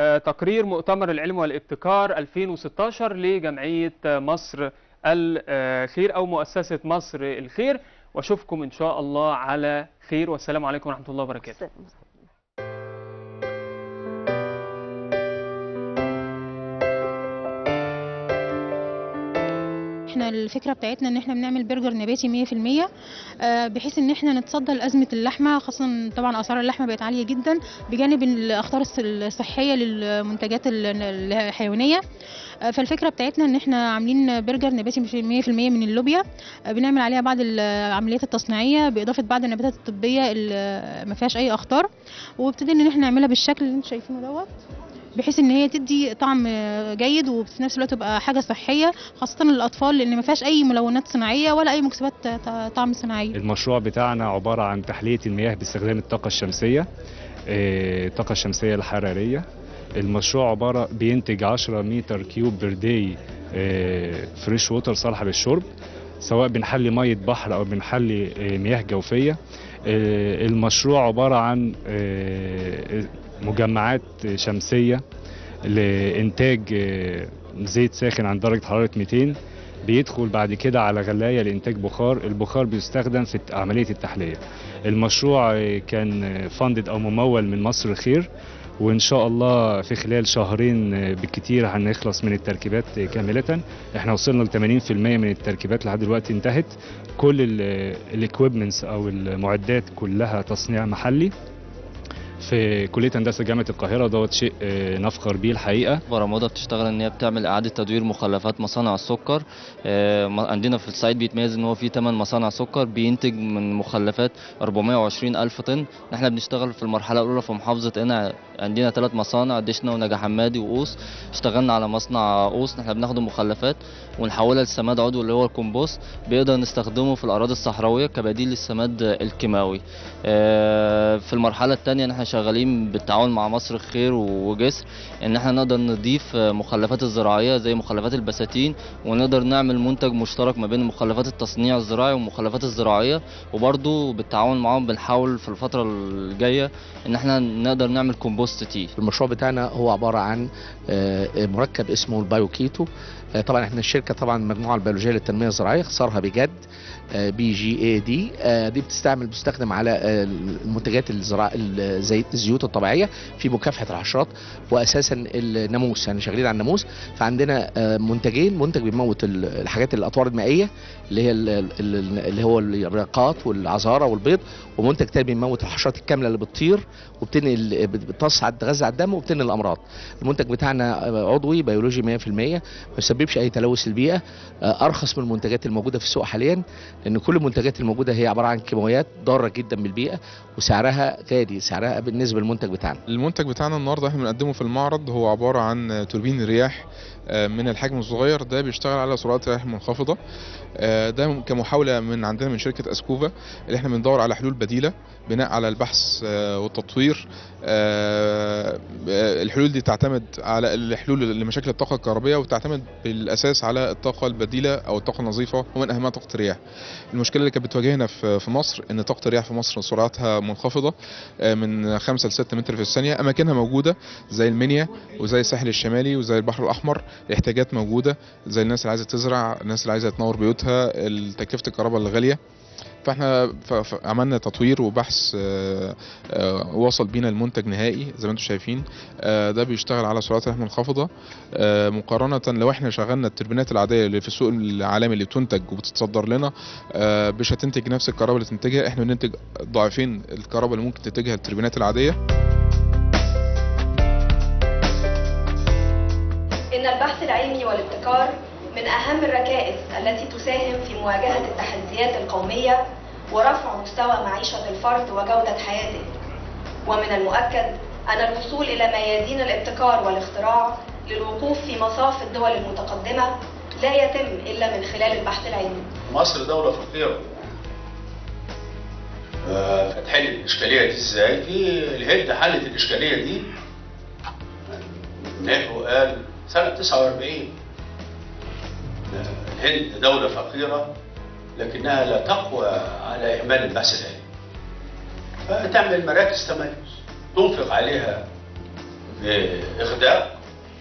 آه، تقرير مؤتمر العلم والابتكار 2016 لجمعية آه، مصر الخير أو مؤسسة مصر الخير وأشوفكم إن شاء الله على خير والسلام عليكم ورحمة الله وبركاته احنا الفكره بتاعتنا ان احنا بنعمل برجر نباتي 100% آه، بحيث ان احنا نتصدى لازمه اللحمه خاصه طبعا اسعار اللحمه بقت عاليه جدا بجانب الاخطار الص- الصحيه للمنتجات ال- الحيوانيه آه، فالفكره بتاعتنا ان احنا عاملين برجر نباتي 100% من اللوبيا آه، بنعمل عليها بعض العمليات التصنيعيه باضافه بعض النباتات الطبيه اللي ما فيهاش اي اخطار وابتدينا ان احنا نعملها بالشكل اللي انتم شايفينه دوت بحيث ان هي تدي طعم جيد وفي نفس الوقت تبقى حاجه صحيه خاصه للاطفال لان ما فيهاش اي ملونات صناعيه ولا اي مكسبات ط- طعم صناعيه المشروع بتاعنا عبارة عن تحلية المياه باستخدام الطاقة الشمسية آه، الطاقة الشمسية الحرارية المشروع عبارة بينتج 10 متر كيوب بير داي فريش ووتر صالحة للشرب سواء بنحلي مية بحر أو بنحلي آه، مياه جوفية آه، المشروع عبارة عن آه، مجمعات شمسية لإنتاج آه، زيت ساخن عند درجة حرارة 200 بيدخل بعد كده على غلاية لإنتاج بخار البخار بيستخدم في عملية التحلية المشروع آه، كان فاندد أو ممول من مصر الخير وإن شاء الله في خلال شهرين آه، بالكتير هنخلص من التركيبات آه، كاملة احنا وصلنا ل 80% من التركيبات لحد دلوقتي انتهت كل الاكويبمنتس او المعدات كلها تصنيع محلي في كليه هندسه جامعه القاهره دوت شيء آه، نفخر بيه الحقيقه برمودا بتشتغل ان هي بتعمل اعاده تدوير مخلفات مصانع السكر آه، م- عندنا في السايت بيتميز ان هو في 8 مصانع سكر بينتج من مخلفات 420 الف طن احنا بنشتغل في المرحله الاولى في محافظه قنا عندنا ثلاث مصانع دشنا ونجا حمادي وقوس اشتغلنا على مصنع قوس احنا بناخد المخلفات ونحولها لسماد عضوي اللي هو الكومبوست بيقدر نستخدمه في الاراضي الصحراويه كبديل للسماد الكيماوي آه، في المرحله الثانيه ان احنا شغالين بالتعاون مع مصر الخير وجسر ان احنا نقدر نضيف آه، مخلفات الزراعيه زي مخلفات البساتين ونقدر نعمل منتج مشترك ما بين مخلفات التصنيع الزراعي والمخلفات الزراعيه وبرضو بالتعاون معاهم بنحاول في الفتره الجايه ان احنا نقدر نعمل كومبوست تي المشروع بتاعنا هو عبارة عن آه، مركب اسمه البايو كيتو آه، طبعا احنا الشركة طبعا المجموعة البيولوجية للتنمية الزراعية اختصارها بجد بي جي اي دي دي بتستعمل بتستخدم على آه، المنتجات الزراعة زي الزيوت الطبيعية في مكافحة الحشرات واساسا الناموس يعني شغالين على الناموس فعندنا آه، منتجين منتج بيموت ال- الحاجات الاطوار المائية اللي هي ال- ال- اللي هو الرقات والعذارة والبيض ومنتج تاني بيموت الحشرات الكاملة اللي بتطير وبتنقل بتصعد تغذى على الدم وبتنقل الامراض المنتج بتاعنا عضوي بيولوجي 100% ما بيسببش اي تلوث للبيئه آه، ارخص من المنتجات الموجوده في السوق حاليا لان كل المنتجات الموجوده هي عباره عن كيماويات ضاره جدا بالبيئه وسعرها غالي سعرها بالنسبه للمنتج بتاعنا المنتج بتاعنا النهارده احنا بنقدمه في المعرض هو عباره عن توربين رياح آه، من الحجم الصغير ده بيشتغل على سرعات رياح منخفضه آه، ده كمحاوله من عندنا من شركه اسكوفا اللي احنا بندور على حلول بديله بناء على البحث آه، والتطوير آه، آه، الحلول دي تعتمد على الحلول لمشاكل الطاقه الكهربائيه وتعتمد بالاساس على الطاقه البديله او الطاقه النظيفه ومن اهمها طاقه الرياح المشكله اللي كانت بتواجهنا في في مصر ان طاقه الرياح في مصر سرعتها منخفضه آه، من 5 ل 6 متر في الثانيه اماكنها موجوده زي المنيا وزي الساحل الشمالي وزي البحر الاحمر الاحتياجات موجوده زي الناس اللي عايزه تزرع الناس اللي عايزه تنور بيوتها تكلفه الكهرباء الغاليه فاحنا ف- ف- عملنا تطوير وبحث آه، آه، وصل بينا المنتج نهائي زي ما انتم شايفين آه، ده بيشتغل على سرعات رياح منخفضه آه، مقارنه لو احنا شغلنا التربينات العاديه اللي في السوق العالمي اللي بتنتج وبتتصدر لنا آه، مش هتنتج نفس الكهرباء اللي تنتجها احنا بننتج ضعفين الكهرباء اللي ممكن تنتجها التربينات العاديه إن البحث العلمي والابتكار من أهم الركائز التي تساهم في مواجهة التحديات القومية ورفع مستوى معيشة الفرد وجودة حياته ومن المؤكد أن الوصول إلى ميادين الابتكار والاختراع للوقوف في مصاف الدول المتقدمة لا يتم إلا من خلال البحث العلمي مصر دولة فقيرة آه، هتحل الإشكالية دي إزاي؟ في الهند حلت الإشكالية دي نحو قال سنة 49 الهند دولة فقيرة لكنها لا تقوى على إهمال البحث العلمي فتعمل مراكز تميز تنفق عليها بإخداع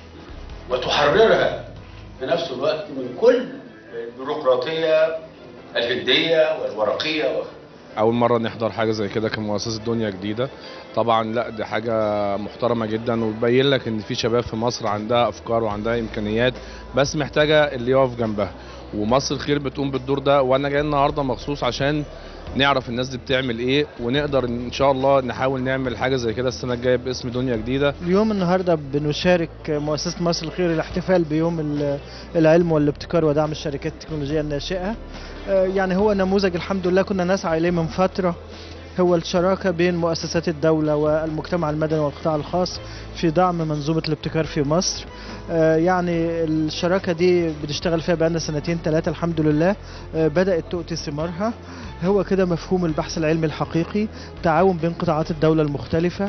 وتحررها في نفس الوقت من كل البيروقراطية الجدية والورقية اول مره نحضر حاجه زي كده كمؤسسه دنيا جديده طبعا لا دي حاجه محترمه جدا وتبين لك ان في شباب في مصر عندها افكار وعندها امكانيات بس محتاجه اللي يقف جنبها ومصر الخير بتقوم بالدور ده وانا جاي النهارده مخصوص عشان نعرف الناس دي بتعمل ايه ونقدر ان شاء الله نحاول نعمل حاجه زي كده السنه الجايه باسم دنيا جديده اليوم النهارده بنشارك مؤسسه مصر الخير الاحتفال بيوم ال- العلم والابتكار ودعم الشركات التكنولوجيه الناشئه آه، يعني هو نموذج الحمد لله كنا نسعى اليه من فتره هو الشراكه بين مؤسسات الدوله والمجتمع المدني والقطاع الخاص في دعم منظومه الابتكار في مصر آه، يعني الشراكه دي بنشتغل فيها بقالنا سنتين ثلاثه الحمد لله آه، بدات تؤتي ثمارها هو كده مفهوم البحث العلمي الحقيقي تعاون بين قطاعات الدوله المختلفه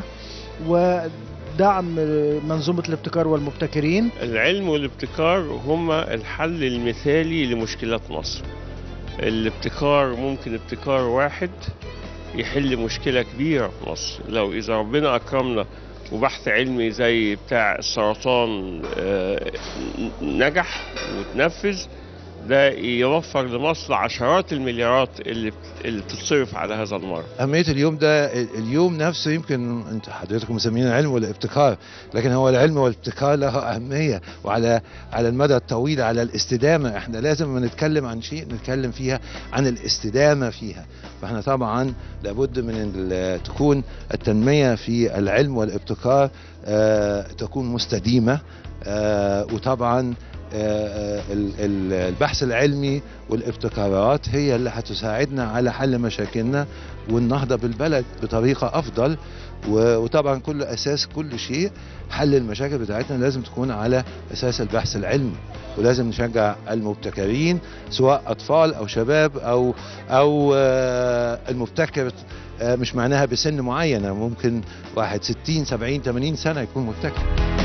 ودعم منظومه الابتكار والمبتكرين العلم والابتكار هما الحل المثالي لمشكلات مصر الابتكار ممكن ابتكار واحد يحل مشكلة كبيرة في مصر لو إذا ربنا أكرمنا وبحث علمي زي بتاع السرطان آه، نجح وتنفذ ده يوفر لمصر عشرات المليارات اللي بت- اللي بتتصرف على هذا المرض أهمية اليوم ده اليوم نفسه يمكن أنت حضرتكم مسمينه العلم والابتكار لكن هو العلم والابتكار له أهمية وعلى على المدى الطويل على الاستدامة احنا لازم ما نتكلم عن شيء نتكلم فيها عن الاستدامة فيها فاحنا طبعا لابد من ال- تكون التنمية في العلم والابتكار آه، تكون مستديمة آه، وطبعا آه، آه، ال- ال- البحث العلمي والابتكارات هي اللي هتساعدنا على حل مشاكلنا والنهضة بالبلد بطريقة أفضل و- وطبعا كل أساس كل شيء حل المشاكل بتاعتنا لازم تكون على أساس البحث العلمي ولازم نشجع المبتكرين سواء أطفال أو شباب أو أو آه، المبتكر آه، مش معناها بسن معينة ممكن واحد 60 70 80 سنة يكون مبتكر